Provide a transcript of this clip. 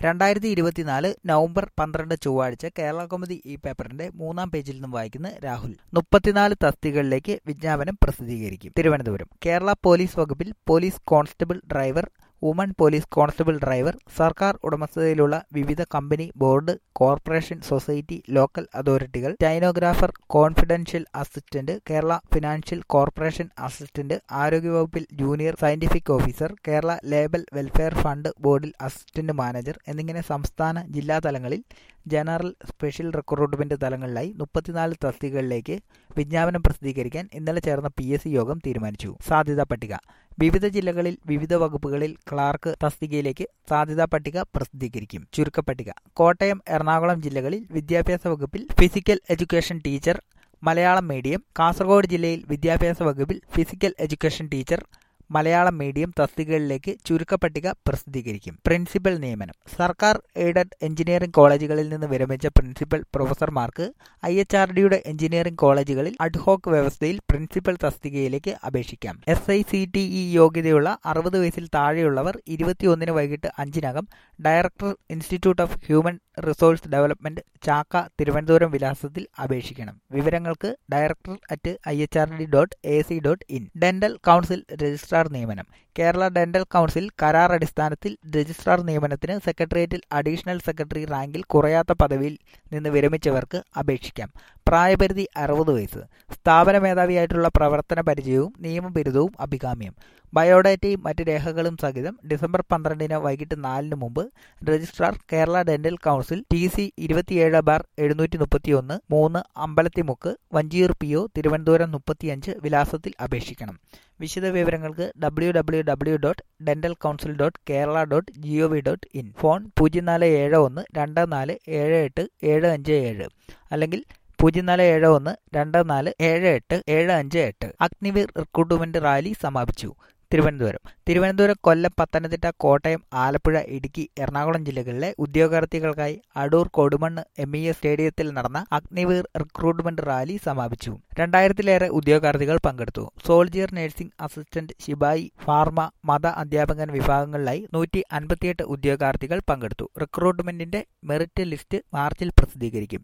രണ്ടായിരത്തി ഇരുപത്തിനാല് നവംബർ പന്ത്രണ്ട് ചൊവ്വാഴ്ച കേരള കൗമുദി ഈ പേപ്പറിന്റെ മൂന്നാം പേജിൽ നിന്നും വായിക്കുന്ന രാഹുൽ മുപ്പത്തിനാല് തസ്തികകളിലേക്ക് വിജ്ഞാപനം പ്രസിദ്ധീകരിക്കും തിരുവനന്തപുരം കേരള പോലീസ് വകുപ്പിൽ police constable driver woman police constable driver സർക്കാർ ഉടമസ്ഥതയിലുള്ള വിവിധ company board corporation society local അതോറിറ്റികൾ stenographer confidential assistant Kerala financial corporation assistant ആരോഗ്യവകുപ്പിൽ junior scientific officer Kerala labour welfare fund ബോർഡിൽ അസിസ്റ്റന്റ് മാനേജർ എന്നിങ്ങനെ സംസ്ഥാന ജില്ലാ തലങ്ങളിൽ ജനറൽ സ്പെഷ്യൽ റിക്രൂട്ട്മെന്റ് തലങ്ങളിലായി മുപ്പത്തിനാല് തസ്തികകളിലേക്ക് വിജ്ഞാപനം പ്രസിദ്ധീകരിക്കാൻ ഇന്നലെ ചേർന്ന പി എസ് സി യോഗം തീരുമാനിച്ചു സാധ്യതാ പട്ടിക വിവിധ ജില്ലകളിൽ വിവിധ വകുപ്പുകളിൽ ക്ലാർക്ക് തസ്തികയിലേക്ക് സാധ്യതാ പട്ടിക പ്രസിദ്ധീകരിക്കും ചുരുക്കപ്പട്ടിക കോട്ടയം എറണാകുളം ജില്ലകളിൽ വിദ്യാഭ്യാസ വകുപ്പിൽ physical education teacher Malayalam medium Kasaragod ജില്ലയിൽ വിദ്യാഭ്യാസ വകുപ്പിൽ physical education teacher Malayalam medium തസ്തികകളിലേക്ക് ചുരുക്കപ്പട്ടിക പ്രസിദ്ധീകരിക്കും പ്രിൻസിപ്പൽ നിയമനം സർക്കാർ എയ്ഡഡ് എഞ്ചിനീയറിംഗ് കോളേജുകളിൽ നിന്ന് വിരമിച്ച പ്രിൻസിപ്പൽ പ്രൊഫസർമാർക്ക് ഐ എച്ച് ആർ ഡിയുടെ എഞ്ചിനീയറിംഗ് കോളേജുകളിൽ അഡ്ഹോക്ക് വ്യവസ്ഥയിൽ പ്രിൻസിപ്പൽ തസ്തികയിലേക്ക് അപേക്ഷിക്കാം S I C T E യോഗ്യതയുള്ള അറുപത് വയസ്സിൽ താഴെയുള്ളവർ ഇരുപത്തിയൊന്നിന് വൈകിട്ട് അഞ്ചിനകം director institute of human resource development Chakka Thiruvananthapuram വിലാസത്തിൽ അപേക്ഷിക്കണം വിവരങ്ങൾക്ക് director at I H R D dot A C dot in dental council registrar നിയമനം കേരള ഡെന്റൽ കൗൺസിൽ കരാർ അടിസ്ഥാനത്തിൽ രജിസ്ട്രാർ നിയമനത്തിന് സെക്രട്ടേറിയറ്റിൽ അഡീഷണൽ സെക്രട്ടറി റാങ്കിൽ കുറയാത്ത പദവിയിൽ നിന്ന് വിരമിച്ചവർക്ക് അപേക്ഷിക്കാം പ്രായപരിധി അറുപത് വയസ്സ് സ്ഥാപന മേധാവിയായിട്ടുള്ള പ്രവർത്തന പരിചയവും നിയമബിരുദവും അഭികാമ്യം ബയോഡാറ്റയും മറ്റ് രേഖകളും സഹിതം ഡിസംബർ പന്ത്രണ്ടിന് വൈകിട്ട് നാലിന് മുമ്പ് registrar Kerala dental council T C ഇരുപത്തിയേഴ് ബാർ എഴുന്നൂറ്റി മുപ്പത്തിയൊന്ന് മൂന്ന് അമ്പലത്തിമുക്ക് വഞ്ചിയൂർ പി ഒ തിരുവനന്തപുരം മുപ്പത്തിയഞ്ച് വിലാസത്തിൽ അപേക്ഷിക്കണം വിശദ വിവരങ്ങൾക്ക് W W W dot dental council dot Kerala dot G O V dot in phone പൂജ്യം നാല് ഏഴ് ഒന്ന് രണ്ട് നാല് ഏഴ് എട്ട് ഏഴ് അഞ്ച് ഏഴ് അല്ലെങ്കിൽ പൂജ്യം നാല് ഏഴ് ഒന്ന് രണ്ട് നാല് ഏഴ് എട്ട് ഏഴ് അഞ്ച് എട്ട് അഗ്നിവീർ റിക്രൂട്ട്മെന്റ് റാലി സമാപിച്ചു തിരുവനന്തപുരം തിരുവനന്തപുരം കൊല്ലം പത്തനംതിട്ട കോട്ടയം ആലപ്പുഴ ഇടുക്കി എറണാകുളം ജില്ലകളിലെ ഉദ്യോഗാർത്ഥികൾക്കായി Adoor Kodumon M E S സ്റ്റേഡിയത്തിൽ നടന്ന അഗ്നിവീർ റിക്രൂട്ട്മെന്റ് റാലി സമാപിച്ചു രണ്ടായിരത്തിലേറെ ഉദ്യോഗാർത്ഥികൾ പങ്കെടുത്തു സോൾജിയർ നഴ്സിംഗ് അസിസ്റ്റന്റ് ശിപായി ഫാർമ മത അധ്യാപകൻ വിഭാഗങ്ങളിലായി നൂറ്റി അൻപത്തിയെട്ട് ഉദ്യോഗാർത്ഥികൾ പങ്കെടുത്തു റിക്രൂട്ട്മെന്റിന്റെ മെറിറ്റ് ലിസ്റ്റ് മാർച്ചിൽ പ്രസിദ്ധീകരിക്കും